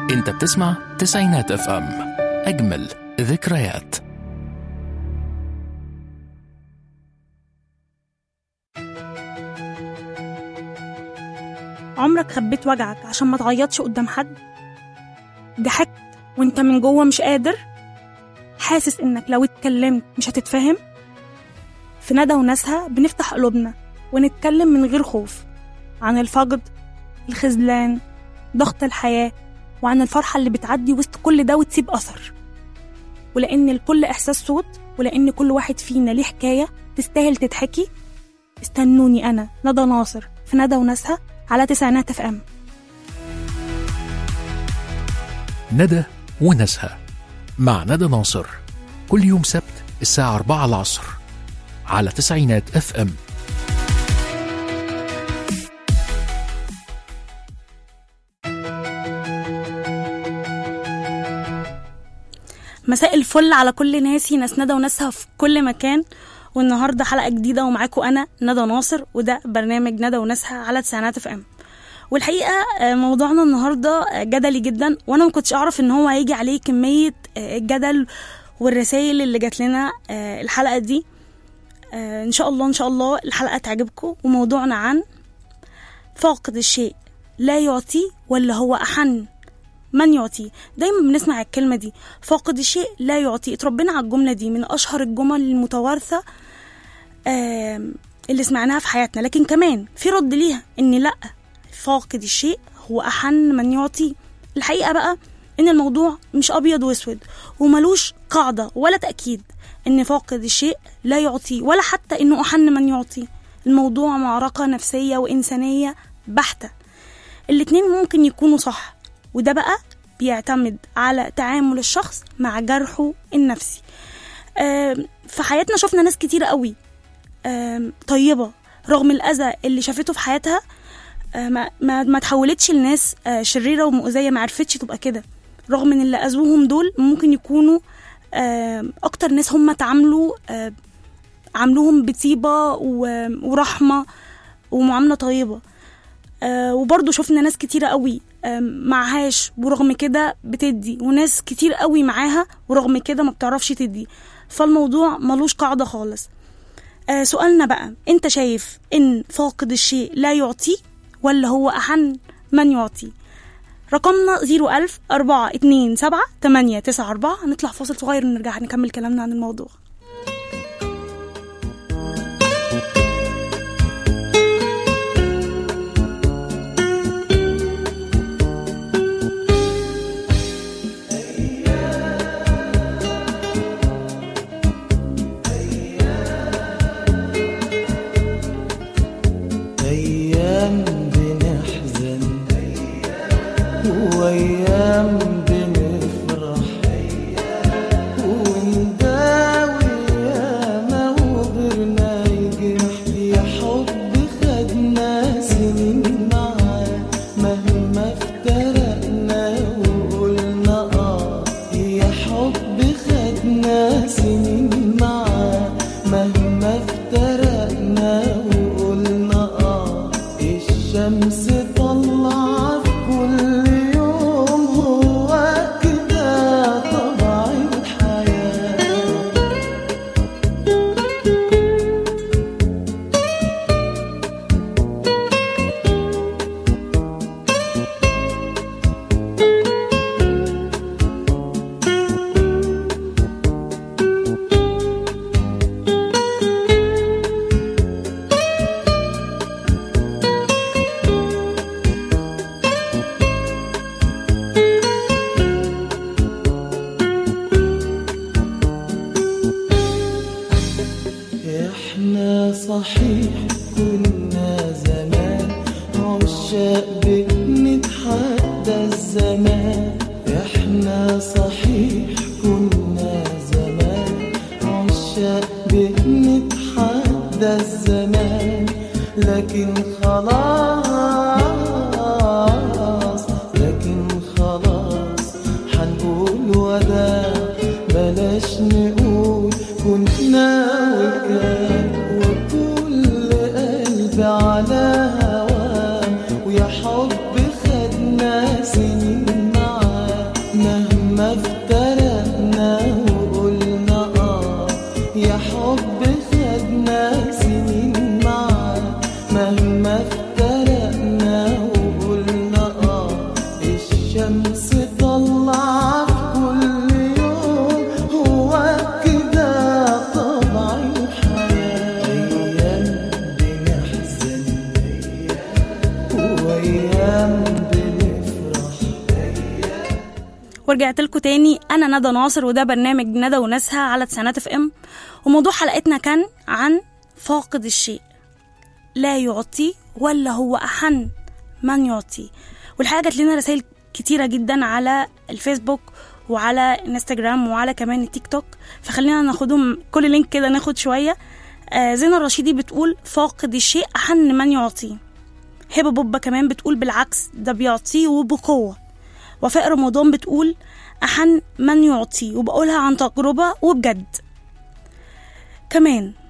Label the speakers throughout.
Speaker 1: انت بتسمع تسعينات اف ام اجمل ذكريات
Speaker 2: عمرك خبيت وجعك عشان ما تعيطش قدام حد ضحكت وانت من جوه مش قادر حاسس انك لو اتكلمت مش هتتفهم في ندى وناسها بنفتح قلوبنا ونتكلم من غير خوف عن الفقد الخذلان ضغط الحياة وعن الفرحة اللي بتعدي وسط كل ده وتسيب أثر ولأن الكل إحساس صوت ولأن كل واحد فينا ليه حكاية تستاهل تتحكي استنوني أنا ندى ناصر في ندى وناسها على تسعينات اف ام
Speaker 1: ندى وناسها مع ندى ناصر كل يوم سبت الساعة 4 العصر على تسعينات اف ام
Speaker 2: مساء الفل على كل ناسي ناس ندى وناسها في كل مكان والنهارده حلقه جديده ومعاكم انا ندى ناصر وده برنامج ندى وناسها على تسعينات اف ام والحقيقه آه، موضوعنا النهارده آه، جدلي جدا وانا ما كنتش اعرف ان هو هيجي عليه كميه آه، الجدل والرسائل اللي جات لنا آه، الحلقه دي آه، ان شاء الله ان شاء الله الحلقه تعجبكم وموضوعنا عن فاقد الشيء لا يعطي ولا هو احن من يعطي دايما بنسمع الكلمة دي فاقد الشيء لا يعطي اتربينا على الجملة دي من أشهر الجمل المتوارثة آم، اللي سمعناها في حياتنا لكن كمان في رد ليها إن لأ فاقد الشيء هو أحن من يعطي الحقيقة بقى إن الموضوع مش أبيض وأسود وملوش قاعدة ولا تأكيد إن فاقد الشيء لا يعطي ولا حتى إنه أحن من يعطي الموضوع معركة نفسية وإنسانية بحتة الاتنين ممكن يكونوا صح وده بقى بيعتمد على تعامل الشخص مع جرحه النفسي آم، في حياتنا شفنا ناس كتير قوي آم، طيبة رغم الأذى اللي شافته في حياتها آه، ما, ما, ما تحولتش لناس آه، شريرة ومؤذية ما عرفتش تبقى كده رغم ان اللي أذوهم دول ممكن يكونوا آم، أكتر ناس هم تعاملوا آه، عاملوهم بطيبة و- ورحمة ومعاملة طيبة آه، وبرضه شفنا ناس كتيرة قوي آم، معهاش ورغم كده بتدي وناس كتير قوي معاها ورغم كده ما بتعرفش تدي فالموضوع ملوش قاعدة خالص آه سؤالنا بقى انت شايف ان فاقد الشيء لا يعطي ولا هو أحن من يعطي رقمنا 01000 427 894 هنطلع فاصل صغير ونرجع نكمل كلامنا عن الموضوع
Speaker 3: أيام بنحزن وأيام بنفرح ونداوي ياما وغيرنا يجرح يا حب خدنا سنين معاه مهما افترقنا وقلنا آه يا حب خدنا سنين معاه مهما افترقنا وقلنا آه الشمس طلع في كل يوم هو كده طبع الحياة احنا صحيح كنا زمان عشاق بنتحدى الزمان احنا صحيح كنا زمان عشاق بنتحدى الزمان لكن خلاص لكن خلاص حنقول وداع بلاش نقول كنا وكان وكل قلب على هواه ويا حب خدنا سنين معاه لما افترقنا وقلنا اه الشمس طلعت كل يوم هو كده طبع الحياة أيام بنحزن وأيام بنفرح
Speaker 2: ورجعت لكم تاني انا ندى ناصر وده برنامج ندى وناسها على تسعينات اف ام وموضوع حلقتنا كان عن فاقد الشيء لا يعطي ولا هو احن من يعطي والحقيقه جات لنا رسائل كتيره جدا على الفيسبوك وعلى انستجرام وعلى كمان التيك توك فخلينا ناخدهم كل لينك كده ناخد شويه آه زينة الرشيدي بتقول فاقد الشيء احن من يعطيه هبه بوبا كمان بتقول بالعكس ده بيعطيه وبقوه وفاء رمضان بتقول أحن من يعطي وبقولها عن تجربة وبجد كمان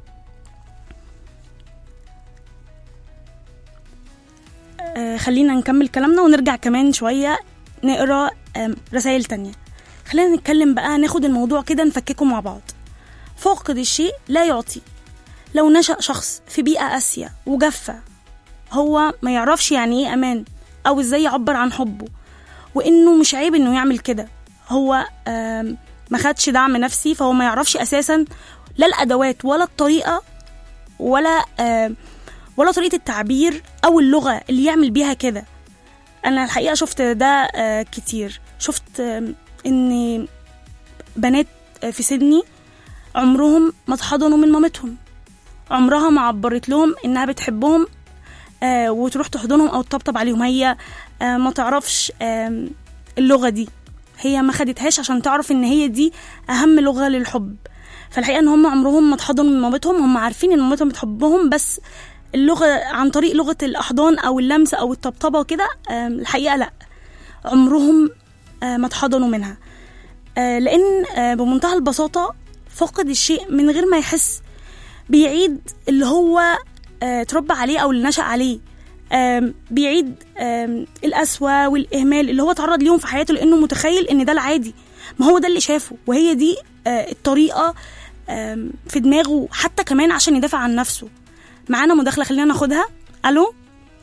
Speaker 2: آه خلينا نكمل كلامنا ونرجع كمان شوية نقرا آم، رسائل تانية خلينا نتكلم بقى ناخد الموضوع كده نفككه مع بعض فاقد الشيء لا يعطي لو نشأ شخص في بيئة قاسية وجافة هو ما يعرفش يعني ايه امان او ازاي يعبر عن حبه وانه مش عيب انه يعمل كده هو آم، ما خدش دعم نفسي فهو ما يعرفش اساسا لا الادوات ولا الطريقه ولا آم، ولا طريقه التعبير او اللغه اللي يعمل بيها كده انا الحقيقه شفت ده آه، كتير شفت آم، ان بنات آه، في سني عمرهم ما اتحضنوا من مامتهم عمرها ما عبرت لهم انها بتحبهم آه، وتروح تحضنهم او تطبطب عليهم هي آه، ما تعرفش آم، اللغه دي هي ما خدتهاش عشان تعرف ان هي دي اهم لغه للحب فالحقيقه ان هم عمرهم ما اتحضنوا من مامتهم هم عارفين ان مامتهم بتحبهم بس اللغه عن طريق لغه الاحضان او اللمس او الطبطبه وكده آم، الحقيقه لا عمرهم آه، ما اتحضنوا منها آه، لان آه، بمنتهى البساطه فقد الشيء من غير ما يحس بيعيد اللي هو آه، اتربى عليه او اللي نشأ عليه آم، بيعيد آم، القسوة والإهمال اللي هو اتعرض ليهم في حياته لأنه متخيل إن ده العادي ما هو ده اللي شافه وهي دي آه، الطريقة آم، في دماغه حتى كمان عشان يدافع عن نفسه معانا مداخلة خلينا ناخدها ألو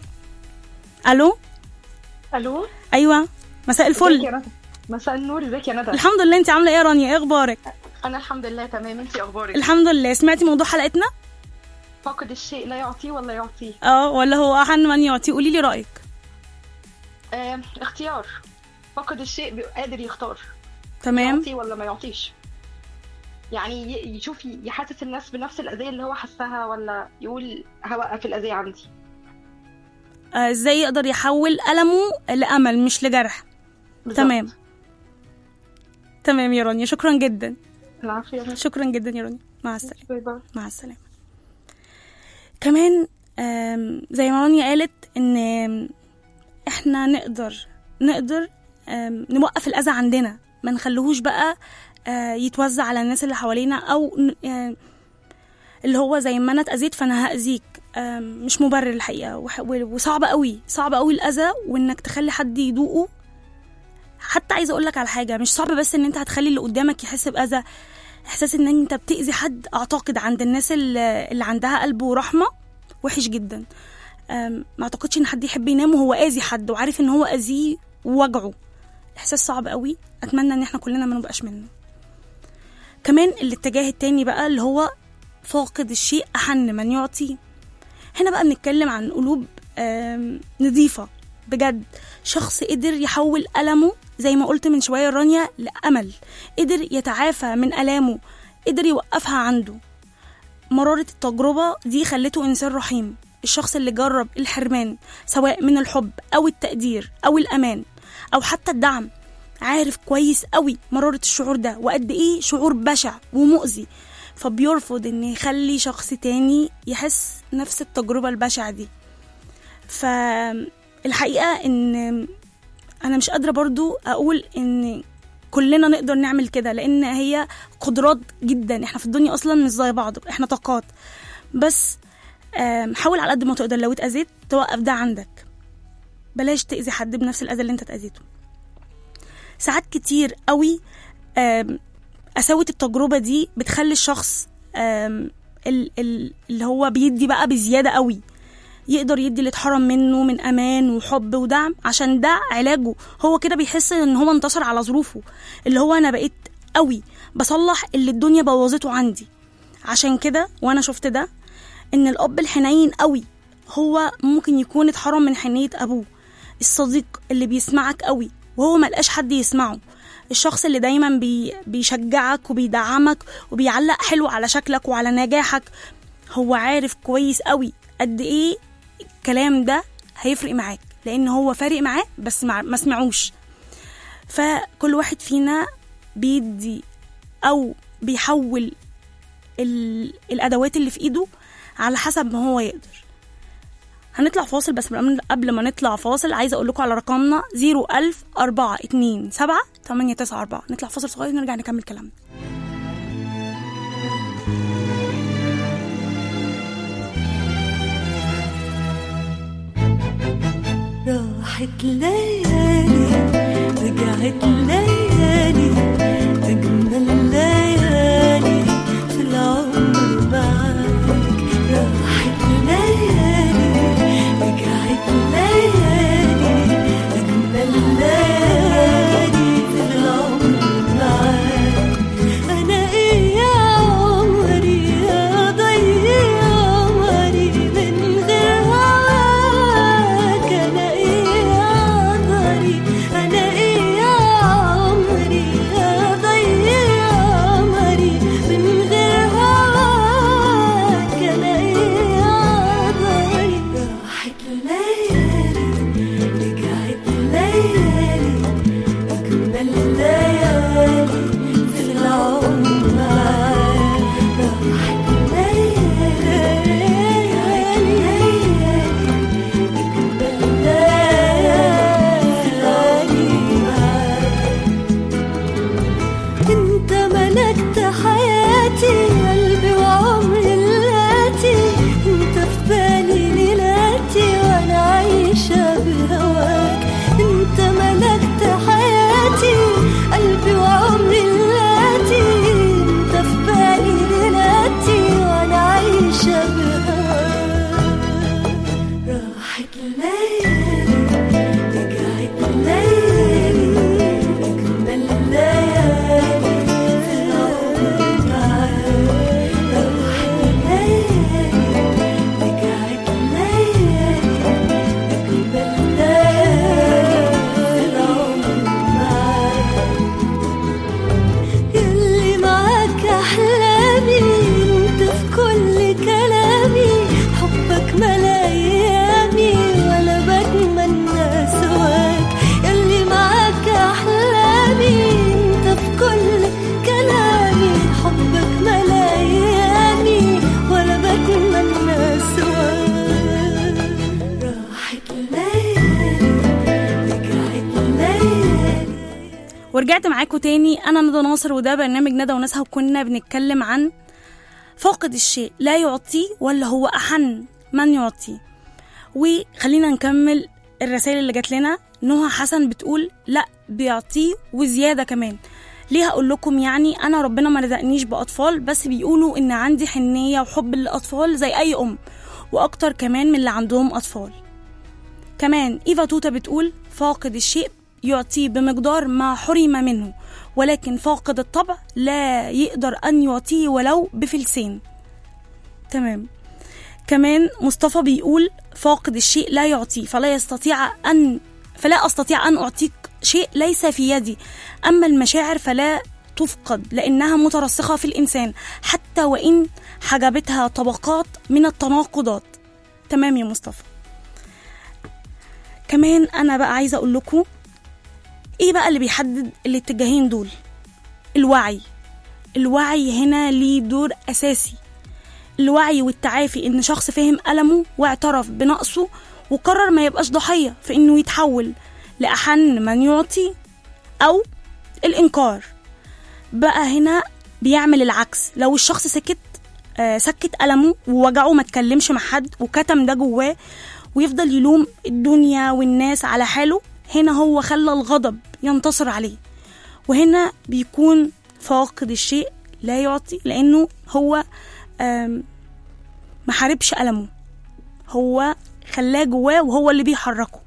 Speaker 2: ألو
Speaker 4: الو
Speaker 2: أيوة مساء
Speaker 4: ازيك يا
Speaker 2: الفل
Speaker 4: ندى مساء النور ازيك يا ندى
Speaker 2: الحمد لله انت عاملة ايه يا رانيا ايه اخبارك
Speaker 4: انا الحمد لله تمام انتي اخبارك
Speaker 2: الحمد لله سمعتي موضوع حلقتنا
Speaker 4: فاقد الشيء لا يعطيه ولا يعطيه
Speaker 2: اه ولا هو أحن من يعطي قولي لي رأيك
Speaker 4: آه، اختيار فاقد الشيء بيبقى قادر يختار
Speaker 2: تمام
Speaker 4: يعطي ولا ما يعطيش يعني ي- يشوف يحسس الناس بنفس الأذية اللي هو حسها ولا يقول هوقف الأذية عندي
Speaker 2: آه، ازاي يقدر يحول ألمه لأمل مش لجرح
Speaker 4: بالظبط.
Speaker 2: تمام تمام يا رانيا شكرا جدا
Speaker 4: العافية
Speaker 2: شكرا جدا يا رانيا مع السلامة
Speaker 4: باي باي
Speaker 2: مع السلامة كمان آم، زي ما رانيا قالت ان آم، احنا نقدر نقدر آم، نوقف الأذى عندنا ما نخليهوش بقى آه، يتوزع على الناس اللي حوالينا او ن- آه، اللي هو زي ما انا اتأذيت فانا هأذيك آم، مش مبرر الحقيقة وح- و- وصعب قوي صعب قوي الأذى وانك تخلي حد يدوقه حتى عايزه اقول لك على حاجه مش صعب بس ان انت هتخلي اللي قدامك يحس باذى احساس ان انت بتاذي حد اعتقد عند الناس اللي اللي عندها قلب ورحمه وحش جدا أم، ما اعتقدش ان حد يحب ينام وهو اذي حد وعارف ان هو اذيه ووجعه احساس صعب قوي اتمنى ان احنا كلنا ما نبقاش منه كمان الاتجاه التاني بقى اللي هو فاقد الشيء احن من يعطي هنا بقى بنتكلم عن قلوب آم، نظيفه بجد شخص قدر يحول ألمه زي ما قلت من شوية رانيا لأمل قدر يتعافى من ألامه قدر يوقفها عنده مرارة التجربة دي خلته إنسان رحيم الشخص اللي جرب الحرمان سواء من الحب أو التقدير أو الأمان أو حتى الدعم عارف كويس قوي مرارة الشعور ده وقد إيه شعور بشع ومؤذي فبيرفض إن يخلي شخص تاني يحس نفس التجربة البشعة دي فالحقيقة إن أنا مش قادرة برضو أقول إن كلنا نقدر نعمل كده لأن هي قدرات جدا إحنا في الدنيا أصلا مش زي بعض إحنا طاقات بس آم، حاول على قد ما تقدر لو اتأذيت توقف ده عندك بلاش تأذي حد بنفس الأذى اللي أنت اتأذيته ساعات كتير قوي آم، قساوة التجربة دي بتخلي الشخص آم، ال- ال- اللي هو بيدي بقى بزيادة قوي يقدر يدي اللي اتحرم منه من امان وحب ودعم عشان ده علاجه هو كده بيحس ان هو انتصر على ظروفه اللي هو انا بقيت قوي بصلح اللي الدنيا بوظته عندي عشان كده وانا شفت ده ان الاب الحنين قوي هو ممكن يكون اتحرم من حنيه ابوه الصديق اللي بيسمعك قوي وهو ملقاش حد يسمعه الشخص اللي دايما بي بيشجعك وبيدعمك وبيعلق حلو على شكلك وعلى نجاحك هو عارف كويس قوي قد ايه الكلام ده هيفرق معاك لان هو فارق معاه بس مع ما سمعوش فكل واحد فينا بيدي او بيحول ال... الادوات اللي في ايده على حسب ما هو يقدر هنطلع فاصل بس قبل- قبل ما نطلع فاصل عايزه اقول لكم على رقمنا 01000 427 894 نطلع فاصل صغير نرجع نكمل كلامنا
Speaker 5: راحت ليالي رجعت ليالي أجمل ليالي في العمر معاك راحت ليالي رجعت ليالي أجمل ليالي في العمر معاك أنا إيه يا عمري يا ضيع عمري من غير هواك أنا إيه يا عمري أنا إيه يا عمري يا ضيع عمري من غير هواك أنا إيه يا عمري راحت ليالي رجعت ليالي أجمل ليالي في العمر معاك راحت ليالي رجعت ليالي أجمل ليالي معاك انت ملكت حياتي قلبي وعمري اللاتي انت في بالي ليلاتي وانا عايشة بهواك انت ملكت حياتي قلبي وعمري اللاتي انت في بالي ليلاتي وانا عايشة بهواك راحت ليالي رجعت ليالي أجمل ليالي في العمر معاك راحت ليالي رجعت ليالي أجمل ليالي في العمر معاك يلي معاك أحلامي انت في كل كلامي حبك ملا أيامي ولا بتمنى سواك يلي معاك أحلامي انت في كل كلامي حبك ملا أيامي ولا بتمنى سواك راحت ليالي رجعت ليالي
Speaker 2: ورجعت معاكم تاني انا ندى ناصر وده برنامج ندى وناسها وكنا بنتكلم عن فاقد الشيء لا يعطيه ولا هو احن من يعطيه وخلينا نكمل الرسائل اللي جات لنا نهى حسن بتقول لا بيعطيه وزياده كمان ليه هقول لكم يعني انا ربنا ما رزقنيش باطفال بس بيقولوا ان عندي حنيه وحب للاطفال زي اي ام واكتر كمان من اللي عندهم اطفال كمان إيفا توتا بتقول فاقد الشيء يعطيه بمقدار ما حرم منه ولكن فاقد الطبع لا يقدر أن يعطيه ولو بفلسين تمام كمان مصطفى بيقول فاقد الشيء لا يعطيه فلا يستطيع أن فلا أستطيع أن أعطيك شيء ليس في يدي أما المشاعر فلا تفقد لأنها مترسخة في الإنسان حتى وإن حجبتها طبقات من التناقضات تمام يا مصطفى كمان انا بقى عايزه اقول لكم ايه بقى اللي بيحدد الاتجاهين دول الوعي الوعي هنا ليه دور اساسي الوعي والتعافي ان شخص فهم المه واعترف بنقصه وقرر ما يبقاش ضحيه في انه يتحول لاحن من يعطي او الانكار بقى هنا بيعمل العكس لو الشخص سكت آه سكت ألمه ووجعه ما اتكلمش مع حد وكتم ده جواه ويفضل يلوم الدنيا والناس على حاله هنا هو خلى الغضب ينتصر عليه وهنا بيكون فاقد الشيء لا يعطي لأنه هو آم، ما حاربش ألمه هو خلاه جواه وهو اللي بيحركه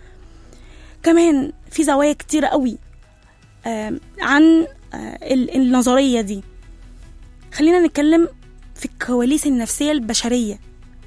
Speaker 2: كمان في زوايا كتيرة قوي آم، عن آه، ال- النظرية دي خلينا نتكلم في الكواليس النفسية البشرية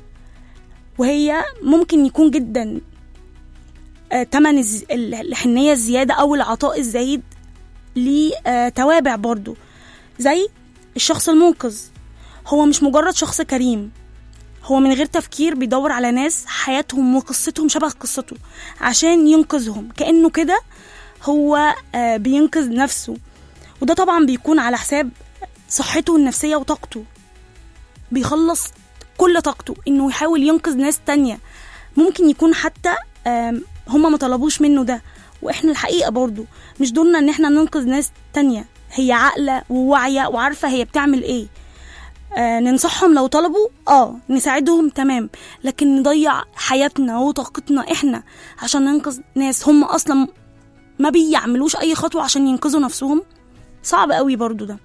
Speaker 2: وهي ممكن يكون جدا آه، تمن الز- ال- الحنية الزيادة أو العطاء الزايد ليه آه، توابع برضو زي الشخص المنقذ هو مش مجرد شخص كريم هو من غير تفكير بيدور على ناس حياتهم وقصتهم شبه قصته عشان ينقذهم كأنه كده هو آه، بينقذ نفسه وده طبعا بيكون على حساب صحته النفسية وطاقته بيخلص كل طاقته انه يحاول ينقذ ناس تانية ممكن يكون حتى آم، هما ما طلبوش منه ده واحنا الحقيقة برضو مش دورنا ان احنا ننقذ ناس تانية هي عاقلة وواعية وعارفة هي بتعمل ايه آه ننصحهم لو طلبوا اه نساعدهم تمام لكن نضيع حياتنا وطاقتنا احنا عشان ننقذ ناس هم اصلا ما بيعملوش اي خطوة عشان ينقذوا نفسهم صعب قوي برضو ده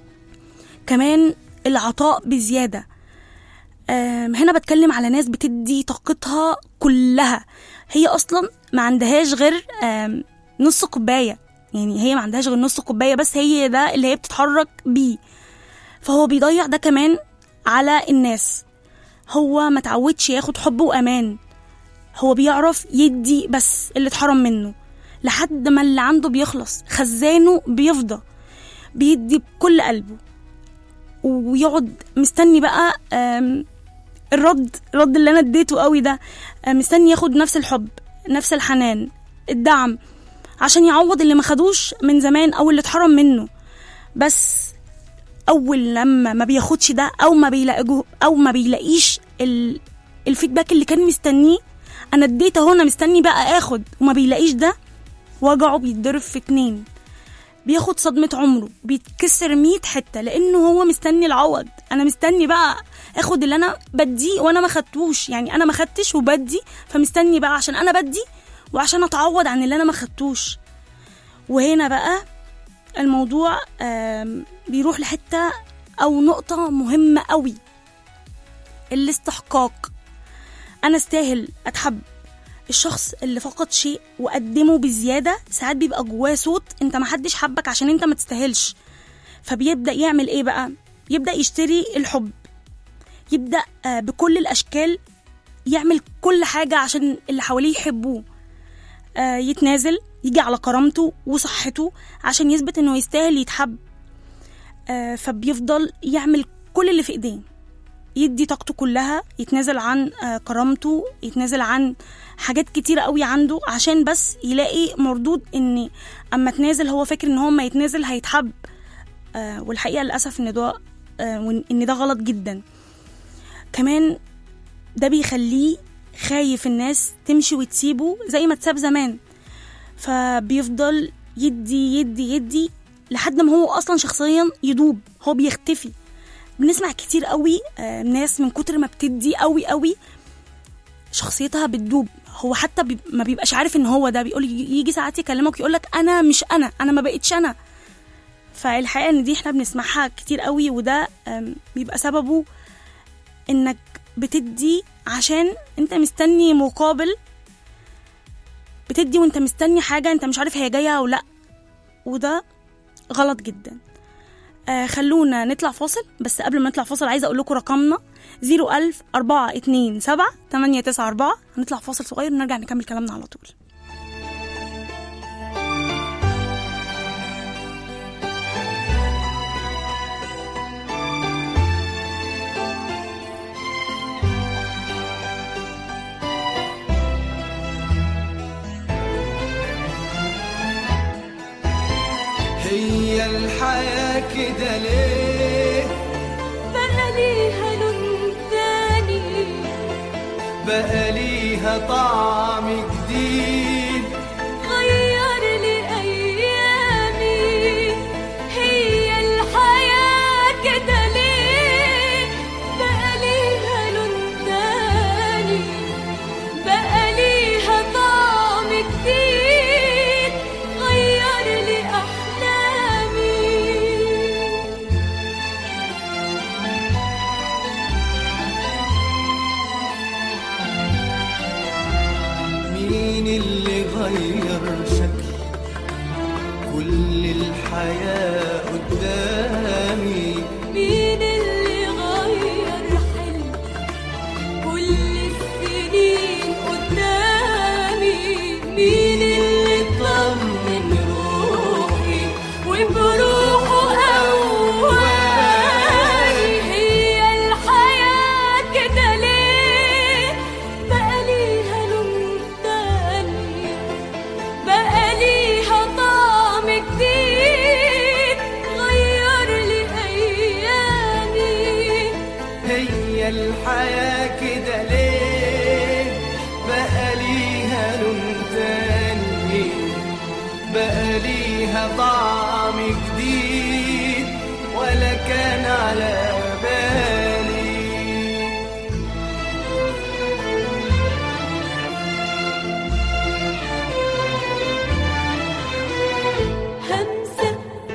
Speaker 2: كمان العطاء بزيادة آم، هنا بتكلم على ناس بتدي طاقتها كلها هي اصلا ما عندهاش غير آم، نص كوبايه يعني هي ما عندهاش غير نص كوبايه بس هي ده اللي هي بتتحرك بيه فهو بيضيع ده كمان على الناس هو ما تعودش ياخد حب وامان هو بيعرف يدي بس اللي اتحرم منه لحد ما اللي عنده بيخلص خزانه بيفضى بيدي بكل قلبه ويقعد مستني بقى آم، الرد الرد اللي انا اديته قوي ده آه، مستني ياخد نفس الحب نفس الحنان الدعم عشان يعوض اللي ما خدوش من زمان او اللي اتحرم منه بس اول لما ما بياخدش ده او ما بيلاقيه او ما بيلاقيش ال... الفيدباك اللي كان مستنيه انا اديت اهو انا مستني بقى اخد وما بيلاقيش ده وجعه بيتضرب في اتنين بياخد صدمة عمره بيتكسر مية حتة لأنه هو مستني العوض أنا مستني بقى اخد اللي أنا بديه وأنا ما خدتوش يعني أنا ما خدتش وبدي فمستني بقى عشان أنا بدي وعشان أتعوض عن اللي أنا ما خدتوش وهنا بقى الموضوع آم، بيروح لحتة أو نقطة مهمة قوي الاستحقاق أنا استاهل أتحب الشخص اللي فقد شيء وقدمه بزيادة ساعات بيبقى جواه صوت انت محدش حبك عشان انت ما تستاهلش فبيبدأ يعمل ايه بقى يبدأ يشتري الحب يبدأ آه، بكل الأشكال يعمل كل حاجة عشان اللي حواليه يحبوه آه، يتنازل يجي على كرامته وصحته عشان يثبت انه يستاهل يتحب آه، فبيفضل يعمل كل اللي في ايديه يدي طاقته كلها يتنازل عن آه، كرامته يتنازل عن حاجات كتيرة قوي عنده عشان بس يلاقي مردود ان اما تنازل هو فاكر ان هو ما يتنازل هيتحب آه والحقيقة للأسف ان ده آه وإن- ان ده غلط جدا كمان ده بيخليه خايف الناس تمشي وتسيبه زي ما اتساب زمان فبيفضل يدي يدي يدي لحد ما هو اصلا شخصيا يدوب هو بيختفي بنسمع كتير قوي آه، ناس من كتر ما بتدي قوي قوي شخصيتها بتدوب هو حتى بي ما بيبقاش عارف ان هو ده بيقول يجي ساعات يكلمك يقول لك انا مش انا انا ما بقتش انا فالحقيقه ان دي احنا بنسمعها كتير قوي وده آم، بيبقى سببه انك بتدي عشان انت مستني مقابل بتدي وانت مستني حاجه انت مش عارف هي جايه او لا وده غلط جدا آه خلونا نطلع فاصل بس قبل ما نطلع فاصل عايزه اقول لكم رقمنا 01000 427 894 هنطلع فاصل صغير ونرجع نكمل كلامنا على طول
Speaker 3: هي الحياة كده ليه
Speaker 5: بقى ليها لون تاني
Speaker 3: بقى ليها طعم جديد
Speaker 5: غير لي أيامي هي الحياة كده ليه بقى ليها لون تاني بقى ليها طعم جديد غير لي أحلامي
Speaker 3: غير شكل كل الحياة قدامي
Speaker 5: مين اللي غير حلم كل السنين قدامي مين اللي طمن روحي وبروحه قواني هي الحياة كده ليه بقى ليها لون تاني بقى ليها طعم جديد غير لي أيامي
Speaker 3: هي الحياة كده ليه بقى ليها لون تاني بقى ليها طعم جديد ولا كان على بالي
Speaker 5: همسة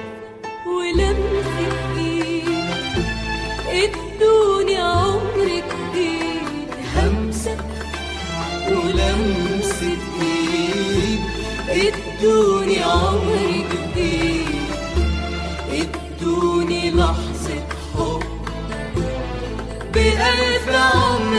Speaker 5: ولمسة ايد ادوني عمر جديد همسة
Speaker 3: ولمسة ايد
Speaker 5: ادوني عمر جديد ادوني لحظة حب بألف عمر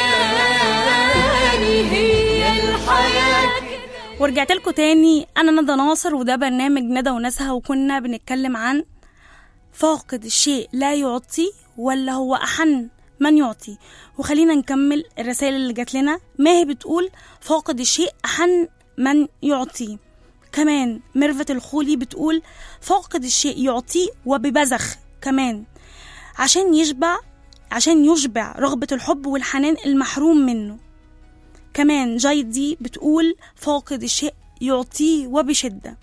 Speaker 5: تاني هي الحياة
Speaker 2: ورجعت لكم تاني انا ندى ناصر وده برنامج ندى وناسها وكنا بنتكلم عن فاقد الشيء لا يعطي ولا هو احن من يعطي وخلينا نكمل الرسائل اللي جات لنا ماهي بتقول فاقد الشيء احن من يعطي كمان ميرفت الخولي بتقول فاقد الشيء يعطيه وببذخ كمان عشان يشبع عشان يشبع رغبة الحب والحنان المحروم منه كمان جايد دي بتقول فاقد الشيء يعطيه وبشدة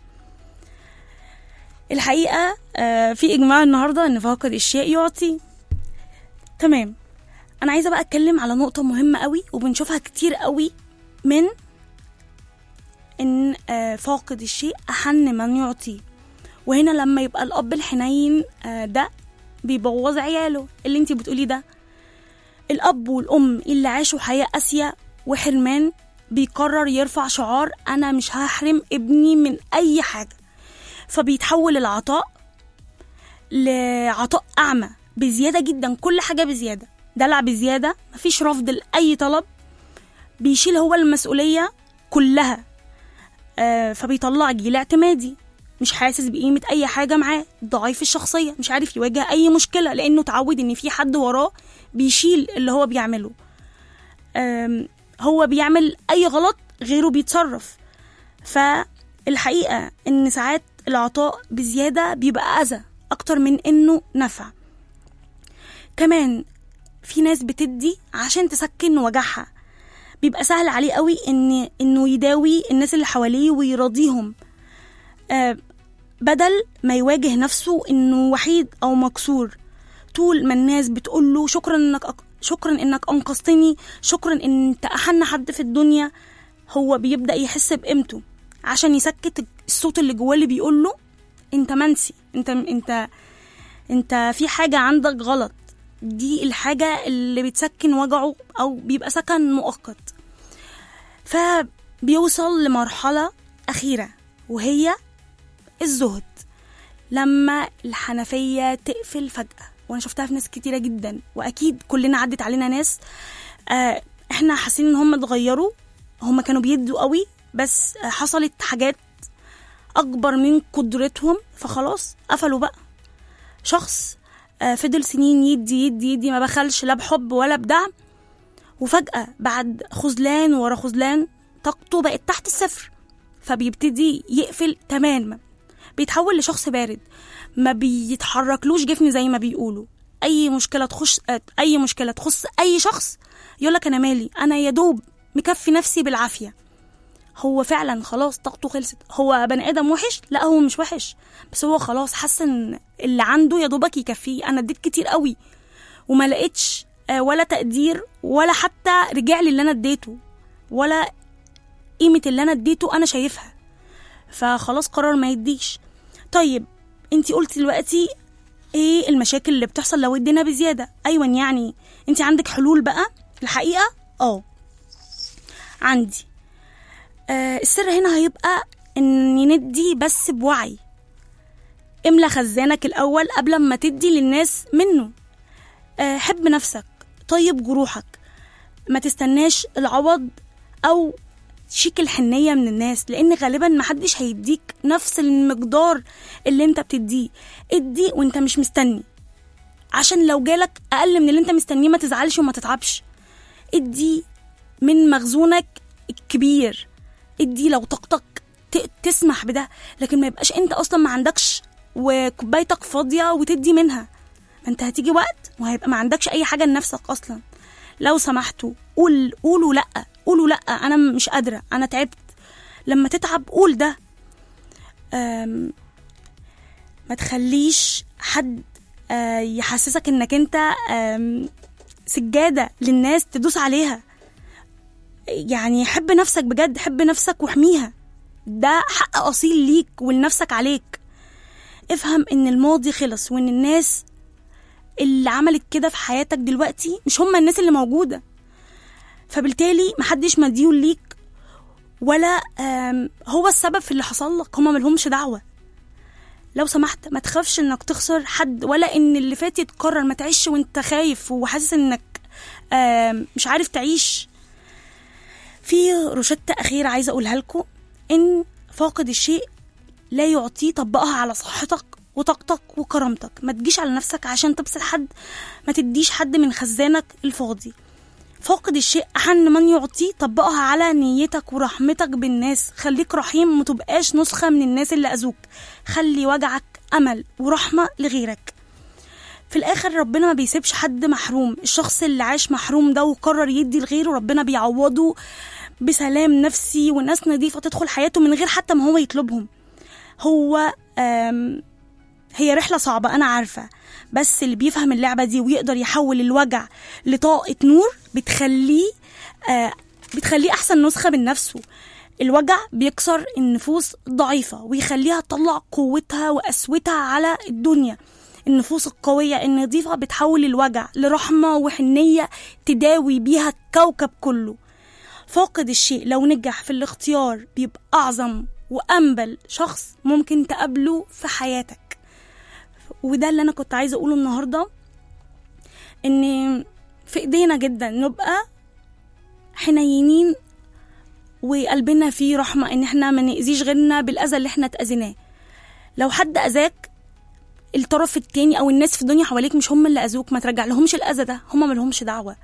Speaker 2: الحقيقة آه، في إجماع النهاردة إن فاقد الشيء يعطي تمام أنا عايزة بقى أتكلم على نقطة مهمة قوي وبنشوفها كتير قوي من إن آه، فاقد الشيء أحن من يعطيه وهنا لما يبقى الأب الحنين آه، ده بيبوظ عياله اللي انتي بتقوليه ده الأب والأم اللي عاشوا حياة قاسية وحرمان بيقرر يرفع شعار أنا مش هحرم ابني من أي حاجة فبيتحول العطاء لعطاء أعمى بزيادة جدا كل حاجة بزيادة دلع بزيادة مفيش رفض لأي طلب بيشيل هو المسؤولية كلها آه فبيطلع جيل اعتمادي مش حاسس بقيمة أي حاجة معاه ضعيف الشخصية مش عارف يواجه أي مشكلة لأنه اتعود إن في حد وراه بيشيل اللي هو بيعمله آم، هو بيعمل أي غلط غيره بيتصرف فالحقيقة إن ساعات العطاء بزيادة بيبقى أذى أكتر من إنه نفع كمان في ناس بتدي عشان تسكن وجعها بيبقى سهل عليه قوي ان انه يداوي الناس اللي حواليه ويراضيهم آه بدل ما يواجه نفسه انه وحيد او مكسور طول ما الناس بتقول له شكرا انك أك... شكرا انك انقذتني شكرا ان انت احن حد في الدنيا هو بيبدا يحس بقيمته عشان يسكت الصوت اللي جواه اللي بيقول له انت منسي انت انت انت في حاجه عندك غلط دي الحاجه اللي بتسكن وجعه او بيبقى سكن مؤقت فبيوصل لمرحله اخيره وهي الزهد لما الحنفية تقفل فجأة وأنا شفتها في ناس كتيرة جدا وأكيد كلنا عدت علينا ناس آه إحنا حاسين إن هم اتغيروا هم كانوا بيدوا قوي بس آه حصلت حاجات أكبر من قدرتهم فخلاص قفلوا بقى شخص آه فضل سنين يدي يدي يدي ما بخلش لا بحب ولا بدعم وفجأة بعد خذلان ورا خذلان طاقته بقت تحت الصفر فبيبتدي يقفل تماما بيتحول لشخص بارد ما بيتحركلوش جفن زي ما بيقولوا اي مشكله تخش اي مشكله تخص اي شخص يقولك انا مالي انا يا دوب مكفي نفسي بالعافيه هو فعلا خلاص طاقته خلصت هو بني ادم وحش لا هو مش وحش بس هو خلاص حس ان اللي عنده يا دوبك يكفيه انا اديت كتير قوي وما لقيتش آه، ولا تقدير ولا حتى رجع لي اللي انا اديته ولا قيمه اللي انا اديته انا شايفها فخلاص قرر ما يديش طيب انتي قلتي دلوقتي ايه المشاكل اللي بتحصل لو ادينا بزياده ايوه يعني انتي عندك حلول بقى الحقيقه اه عندي آه السر هنا هيبقى ان ندي بس بوعي املى خزانك الاول قبل ما تدي للناس منه آه حب نفسك طيب جروحك ما تستناش العوض او شيك الحنية من الناس لأن غالبا محدش هيديك نفس المقدار اللي انت بتديه ادي وانت مش مستني عشان لو جالك أقل من اللي انت مستنيه ما تزعلش وما تتعبش ادي من مخزونك الكبير ادي لو طاقتك ت- تسمح بده لكن ما يبقاش انت اصلا ما عندكش وكوبايتك فاضية وتدي منها ما انت هتيجي وقت وهيبقى ما عندكش اي حاجة لنفسك اصلا لو سمحتوا قول قولوا لا قولوا لا انا مش قادرة انا تعبت لما تتعب قول ده أم، ما تخليش حد آه، يحسسك انك انت أم، سجادة للناس تدوس عليها يعني حب نفسك بجد حب نفسك واحميها ده حق أصيل ليك ولنفسك عليك افهم ان الماضي خلص وان الناس اللي عملت كده في حياتك دلوقتي مش هم الناس اللي موجودة فبالتالي محدش مديون ليك ولا آم، هو السبب في اللي حصل لك هما ملهمش دعوة لو سمحت ما تخافش انك تخسر حد ولا ان اللي فات يتكرر ما تعيش وانت خايف وحاسس انك آم، مش عارف تعيش في روشتة أخيرة عايزة أقولها لكم إن فاقد الشيء لا يعطيه طبقها على صحتك وطاقتك وكرامتك ما تجيش على نفسك عشان تبسط حد ما تديش حد من خزانك الفاضي فاقد الشيء أحن من يعطيه طبقها على نيتك ورحمتك بالناس خليك رحيم متبقاش نسخة من الناس اللي أذوك خلي وجعك أمل ورحمة لغيرك في الاخر ربنا ما بيسيبش حد محروم الشخص اللي عاش محروم ده وقرر يدي لغيره ربنا بيعوضه بسلام نفسي وناس نظيفة تدخل حياته من غير حتى ما هو يطلبهم هو آم، هي رحلة صعبة أنا عارفة بس اللي بيفهم اللعبة دي ويقدر يحول الوجع لطاقة نور بتخليه آه بتخليه أحسن نسخة من نفسه الوجع بيكسر النفوس الضعيفة ويخليها تطلع قوتها وقسوتها على الدنيا النفوس القوية النظيفة بتحول الوجع لرحمة وحنية تداوي بيها الكوكب كله فاقد الشيء لو نجح في الاختيار بيبقى أعظم وأنبل شخص ممكن تقابله في حياتك وده اللي أنا كنت عايزة أقوله النهاردة إن في إيدينا جدا نبقى حنينين وقلبنا فيه رحمة إن إحنا ما نأذيش غيرنا بالأذى اللي إحنا اتأذيناه لو حد أذاك الطرف التاني أو الناس في الدنيا حواليك مش هم اللي أذوك ما ترجع لهمش الأذى ده هم ملهمش دعوة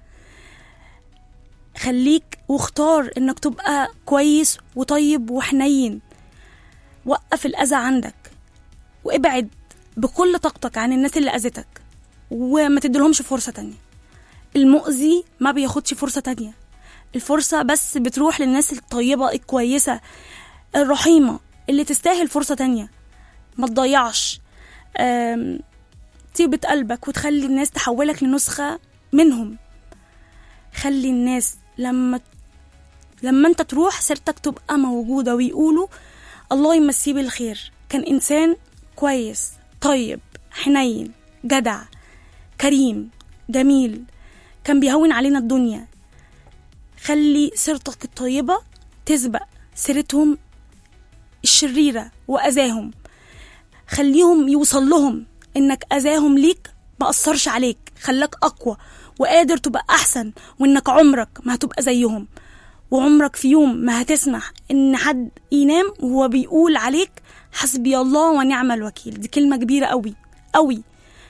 Speaker 2: خليك واختار انك تبقى كويس وطيب وحنين وقف الأذى عندك وابعد بكل طاقتك عن الناس اللي أذتك وما تديلهمش فرصة تانية المؤذي ما بياخدش فرصة تانية الفرصة بس بتروح للناس الطيبة الكويسة الرحيمة اللي تستاهل فرصة تانية ما تضيعش آم، طيبة قلبك وتخلي الناس تحولك لنسخة منهم خلي الناس لما لما انت تروح سيرتك تبقى موجودة ويقولوا الله يمسيه بالخير كان إنسان كويس طيب حنين جدع كريم جميل كان بيهون علينا الدنيا خلي سيرتك الطيبة تسبق سيرتهم الشريرة وأذاهم خليهم يوصل لهم إنك أذاهم ليك ما أثرش عليك خلاك أقوى وقادر تبقى أحسن وإنك عمرك ما هتبقى زيهم وعمرك في يوم ما هتسمح إن حد ينام وهو بيقول عليك حسبي الله ونعم الوكيل دي كلمة كبيرة قوي قوي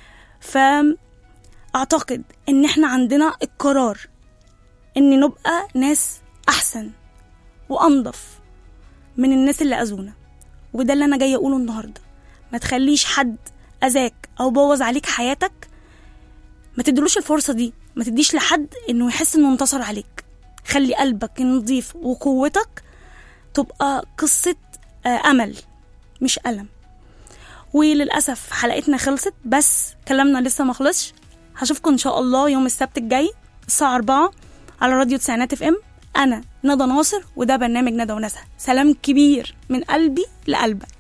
Speaker 2: فأعتقد إن إحنا عندنا القرار إن نبقى ناس أحسن وأنضف من الناس اللي أذونا وده اللي أنا جاية أقوله النهاردة ما تخليش حد أذاك أو بوظ عليك حياتك ما تدلوش الفرصة دي ما تديش لحد إنه يحس إنه انتصر عليك خلي قلبك نظيف وقوتك تبقى قصة آه، أمل مش ألم وللأسف حلقتنا خلصت بس كلامنا لسه ما خلصش هشوفكم إن شاء الله يوم السبت الجاي الساعة 4 على راديو تسعينات اف ام أنا ندى ناصر وده برنامج ندى ونسى سلام كبير من قلبي لقلبك